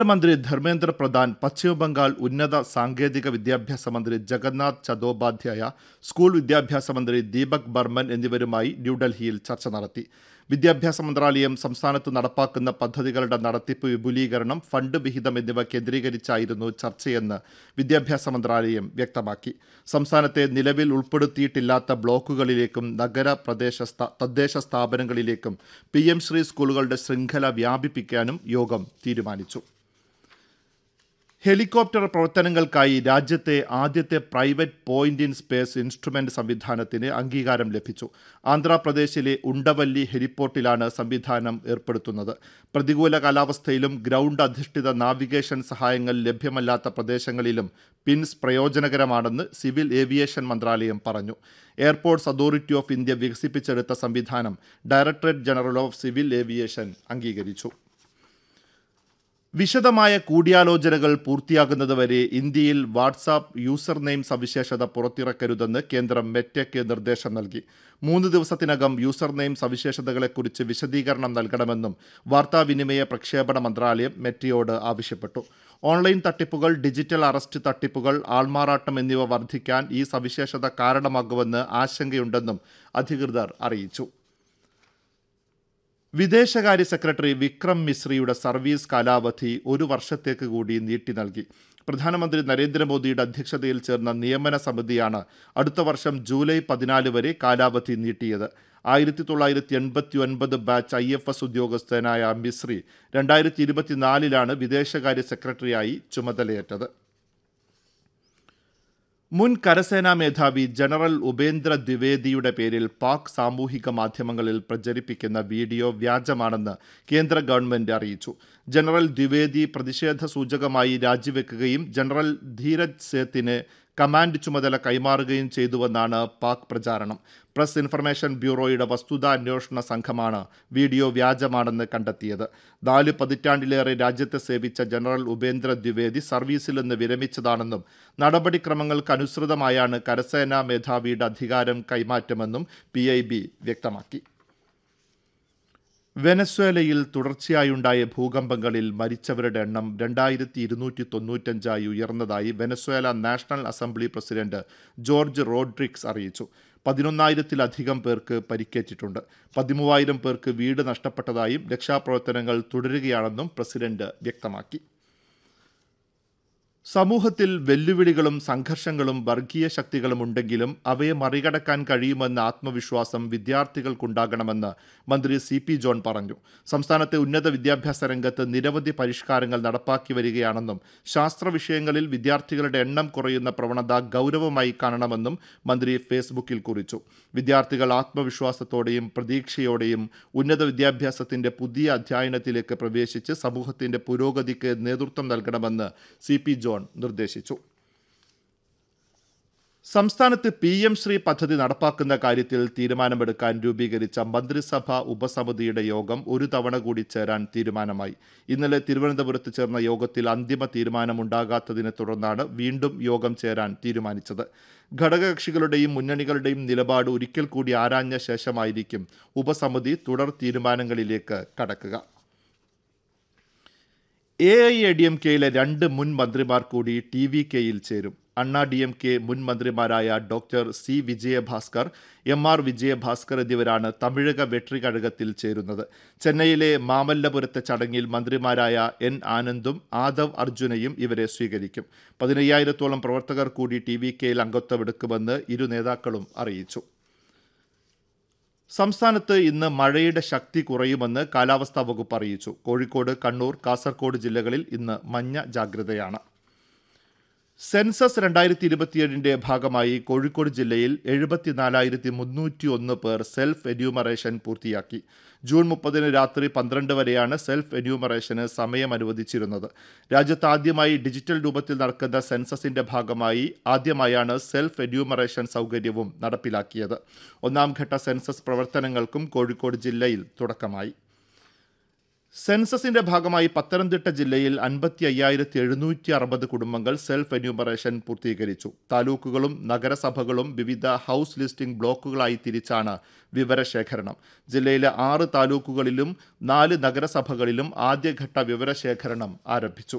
മന്ത്രി ധർമ്മേന്ദ്ര പ്രധാൻ പശ്ചിമബംഗാൾ ഉന്നത സാങ്കേതിക വിദ്യാഭ്യാസ മന്ത്രി ജഗന്നാഥ് ചതോപാധ്യായ സ്കൂൾ വിദ്യാഭ്യാസ മന്ത്രി ദീപക് ബർമൻ എന്നിവരുമായി ന്യൂഡൽഹിയിൽ ചർച്ച നടത്തി വിദ്യാഭ്യാസ മന്ത്രാലയം സംസ്ഥാനത്ത് നടപ്പാക്കുന്ന പദ്ധതികളുടെ നടത്തിപ്പ് വിപുലീകരണം ഫണ്ട് വിഹിതം എന്നിവ കേന്ദ്രീകരിച്ചായിരുന്നു ചർച്ചയെന്ന് വിദ്യാഭ്യാസ മന്ത്രാലയം വ്യക്തമാക്കി സംസ്ഥാനത്തെ നിലവിൽ ഉൾപ്പെടുത്തിയിട്ടില്ലാത്ത ബ്ലോക്കുകളിലേക്കും നഗര പ്രദേശ സ്ഥാ- തദ്ദേശ സ്ഥാപനങ്ങളിലേക്കും പി എം ശ്രീ സ്കൂളുകളുടെ ശൃംഖല വ്യാപിപ്പിക്കാനും യോഗം തീരുമാനിച്ചു ഹെലികോപ്റ്റർ പ്രവർത്തനങ്ങൾക്കായി രാജ്യത്തെ ആദ്യത്തെ private point in space instrument സംവിധാനത്തിന് അംഗീകാരം ലഭിച്ചു ആന്ധ്രാപ്രദേശിലെ ഉണ്ടവല്ലി ഹെലിപ്പോർട്ടിലാണ് സംവിധാനം ഏർപ്പെടുത്തുന്നത് പ്രതികൂല കാലാവസ്ഥയിലും ഗ്രൗണ്ട് അധിഷ്ഠിത നാവിഗേഷൻ സഹായങ്ങൾ ലഭ്യമല്ലാത്ത പ്രദേശങ്ങളിലും പിൻസ് പ്രയോജനകരമാണെന്ന് സിവിൽ ഏവിയേഷൻ മന്ത്രാലയം പറഞ്ഞു എയർപോർട്സ് അതോറിറ്റി ഓഫ് ഇന്ത്യ വികസിപ്പിച്ചെടുത്ത സംവിധാനം directorate general of civil aviation അംഗീകരിച്ചു വിശദമായ കൂടിയാലോചനകൾ പൂർത്തിയാകുന്നതുവരെ ഇന്ത്യയിൽ വാട്സാപ്പ് യൂസർ നെയിം സവിശേഷത പുറത്തിറക്കരുതെന്ന് കേന്ദ്രം മെറ്റയ്ക്ക് നിർദ്ദേശം നൽകി മൂന്ന് ദിവസത്തിനകം യൂസർ നെയിം സവിശേഷതകളെക്കുറിച്ച് വിശദീകരണം നൽകണമെന്നും വാർത്താവിനിമയ പ്രക്ഷേപണ മന്ത്രാലയം മെറ്റയോട് ആവശ്യപ്പെട്ടു ഓൺലൈൻ തട്ടിപ്പുകൾ ഡിജിറ്റൽ അറസ്റ്റ് തട്ടിപ്പുകൾ ആൾമാറാട്ടം എന്നിവ വർദ്ധിക്കാൻ ഈ സവിശേഷത കാരണമാകുമെന്ന് ആശങ്കയുണ്ടെന്നും അധികൃതർ അറിയിച്ചു വിദേശകാര്യ സെക്രട്ടറി വിക്രം മിശ്രിയുടെ സർവീസ് കാലാവധി ഒരു വർഷത്തേക്ക് കൂടി നീട്ടി നൽകി പ്രധാനമന്ത്രി നരേന്ദ്രമോദിയുടെ അധ്യക്ഷതയിൽ ചേർന്ന നിയമന സമിതിയാണ് അടുത്ത വർഷം ജൂലൈ പതിനാല് വരെ കാലാവധി നീട്ടിയത് ആയിരത്തി തൊള്ളായിരത്തി എൺപത്തി ഒൻപത് ബാച്ച് ഐ എഫ് എസ് ഉദ്യോഗസ്ഥനായ മിശ്രി രണ്ടായിരത്തി ഇരുപത്തിനാലിലാണ് വിദേശകാര്യ സെക്രട്ടറിയായി ചുമതലയേറ്റത് മുൻ കരസേനാ മേധാവി ജനറൽ ഉപേന്ദ്ര ദ്വിവേദിയുടെ പേരിൽ പാക് സാമൂഹിക മാധ്യമങ്ങളിൽ പ്രചരിപ്പിക്കുന്ന വീഡിയോ വ്യാജമാണെന്ന് കേന്ദ്ര ഗവൺമെന്റ് അറിയിച്ചു ജനറൽ ദ്വിവേദി പ്രതിഷേധ സൂചകമായി രാജിവെക്കുകയും ജനറൽ ധീരജ് സേത്തിന് കമാൻഡ് ചുമതല കൈമാറുകയും ചെയ്തുവെന്നാണ് പാക് പ്രചാരണം പ്രസ് ഇൻഫർമേഷൻ ബ്യൂറോയുടെ വസ്തുതാന്വേഷണ സംഘമാണ് വീഡിയോ വ്യാജമാണെന്ന് കണ്ടെത്തിയത് നാല് പതിറ്റാണ്ടിലേറെ രാജ്യത്തെ സേവിച്ച ജനറൽ ഉപേന്ദ്ര ദ്വിവേദി സർവീസിൽ നിന്ന് വിരമിച്ചതാണെന്നും നടപടിക്രമങ്ങൾക്കനുസൃതമായാണ് കരസേനാ മേധാവിയുടെ അധികാരം കൈമാറ്റമെന്നും പി വ്യക്തമാക്കി വെനസ്വേലയിൽ തുടർച്ചയായുണ്ടായ ഭൂകമ്പങ്ങളിൽ മരിച്ചവരുടെ എണ്ണം രണ്ടായിരത്തി ഇരുന്നൂറ്റി തൊണ്ണൂറ്റഞ്ചായി ഉയർന്നതായി Venezuela national assembly president Jorge Rodriguez അറിയിച്ചു പതിനൊന്നായിരത്തിലധികം പേർക്ക് പരിക്കേറ്റിട്ടുണ്ട് പതിമൂവായിരം പേർക്ക് വീട് നഷ്ടപ്പെട്ടതായും രക്ഷാപ്രവർത്തനങ്ങൾ തുടരുകയാണെന്നും പ്രസിഡന്റ് വ്യക്തമാക്കി സമൂഹത്തിൽ വെല്ലുവിളികളും സംഘർഷങ്ങളും വർഗീയ ശക്തികളും ഉണ്ടെങ്കിലും അവയെ മറികടക്കാൻ കഴിയുമെന്ന ആത്മവിശ്വാസം വിദ്യാർത്ഥികൾക്കുണ്ടാകണമെന്ന് മന്ത്രി സി പി ജോൺ പറഞ്ഞു സംസ്ഥാനത്തെ ഉന്നത വിദ്യാഭ്യാസ രംഗത്ത് നിരവധി പരിഷ്കാരങ്ങൾ നടപ്പാക്കി വരികയാണെന്നും ശാസ്ത്ര വിഷയങ്ങളിൽ വിദ്യാർത്ഥികളുടെ എണ്ണം കുറയുന്ന പ്രവണത ഗൗരവമായി കാണണമെന്നും മന്ത്രി ഫേസ്ബുക്കിൽ കുറിച്ചു വിദ്യാർത്ഥികൾ ആത്മവിശ്വാസത്തോടെയും പ്രതീക്ഷയോടെയും ഉന്നത വിദ്യാഭ്യാസത്തിന്റെ പുതിയ അധ്യയനത്തിലേക്ക് പ്രവേശിച്ച് സമൂഹത്തിന്റെ പുരോഗതിക്ക് നേതൃത്വം നൽകണമെന്ന് സി പി ജോൺ നിർദ്ദേശിച്ചു സംസ്ഥാനത്ത് പി എം ശ്രീ പദ്ധതി നടപ്പാക്കുന്ന കാര്യത്തിൽ തീരുമാനമെടുക്കാൻ രൂപീകരിച്ച മന്ത്രിസഭ ഉപസമിതിയുടെ യോഗം ഒരു തവണ കൂടി ചേരാൻ തീരുമാനമായി ഇന്നലെ തിരുവനന്തപുരത്ത് ചേർന്ന യോഗത്തിൽ അന്തിമ തീരുമാനമുണ്ടാകാത്തതിനെ തുടർന്നാണ് വീണ്ടും യോഗം ചേരാൻ തീരുമാനിച്ചത് ഘടകകക്ഷികളുടെയും മുന്നണികളുടെയും നിലപാട് ഒരിക്കൽ കൂടി ആരാഞ്ഞ ശേഷമായിരിക്കും ഉപസമിതി തുടർ തീരുമാനങ്ങളിലേക്ക് കടക്കുക A I A D M കെയിലെ രണ്ട് മുൻ മന്ത്രിമാർ കൂടി ടി വി കെയിൽ ചേരും അണ്ണാ ഡി എം കെ മുൻ മന്ത്രിമാരായ doctor C Vijayabhaskar M R Vijayabhaskar എന്നിവരാണ് തമിഴക വെട്രി കഴകത്തിൽ ചേരുന്നത് ചെന്നൈയിലെ മാമല്ലപുരത്തെ ചടങ്ങിൽ മന്ത്രിമാരായ എൻ ആനന്ദും ആദവ് അർജുനയും ഇവരെ സ്വീകരിക്കും പതിനയ്യായിരത്തോളം പ്രവർത്തകർ കൂടി ടി വി കെയിൽ അംഗത്വമെടുക്കുമെന്ന് ഇരു നേതാക്കളും അറിയിച്ചു സംസ്ഥാനത്ത് ഇന്ന് മഴയുടെ ശക്തി കുറയുമെന്ന് കാലാവസ്ഥാ വകുപ്പ് അറിയിച്ചു കോഴിക്കോട് കണ്ണൂർ കാസർഗോഡ് ജില്ലകളിൽ ഇന്ന് മഞ്ഞ ജാഗ്രതയാണ് സെൻസസ് രണ്ടായിരത്തി ഇരുപത്തിയേഴിന്റെ ഭാഗമായി കോഴിക്കോട് ജില്ലയിൽ എഴുപത്തിനാലായിരത്തി മുന്നൂറ്റി ഒന്ന് പേർ സെൽഫ് എന്യൂമറേഷൻ പൂർത്തിയാക്കി ജൂൺ മുപ്പതിന് രാത്രി പന്ത്രണ്ട് വരെയാണ് സെൽഫ് എന്യൂമറേഷന് സമയം അനുവദിച്ചിരുന്നത് രാജ്യത്ത് ആദ്യമായി ഡിജിറ്റൽ രൂപത്തിൽ നടക്കുന്ന സെൻസസിന്റെ ഭാഗമായി ആദ്യമായാണ് സെൽഫ് എന്യൂമറേഷൻ സൗകര്യവും നടപ്പിലാക്കിയത് ഒന്നാം ഘട്ട സെൻസസ് പ്രവർത്തനങ്ങൾക്കും കോഴിക്കോട് ജില്ലയിൽ തുടക്കമായി സെൻസസിന്റെ ഭാഗമായി പത്തനംതിട്ട ജില്ലയിൽ അൻപത്തി അയ്യായിരത്തി എഴുന്നൂറ്റി അറുപത് കുടുംബങ്ങൾ സെൽഫ് എന്യൂമറേഷൻ പൂർത്തീകരിച്ചു താലൂക്കുകളും നഗരസഭകളും വിവിധ ഹൗസ് ലിസ്റ്റിംഗ് ബ്ലോക്കുകളായി തിരിച്ചാണ് വിവരശേഖരണം ജില്ലയിലെ ആറ് താലൂക്കുകളിലും നാല് നഗരസഭകളിലും ആദ്യഘട്ട വിവരശേഖരണം ആരംഭിച്ചു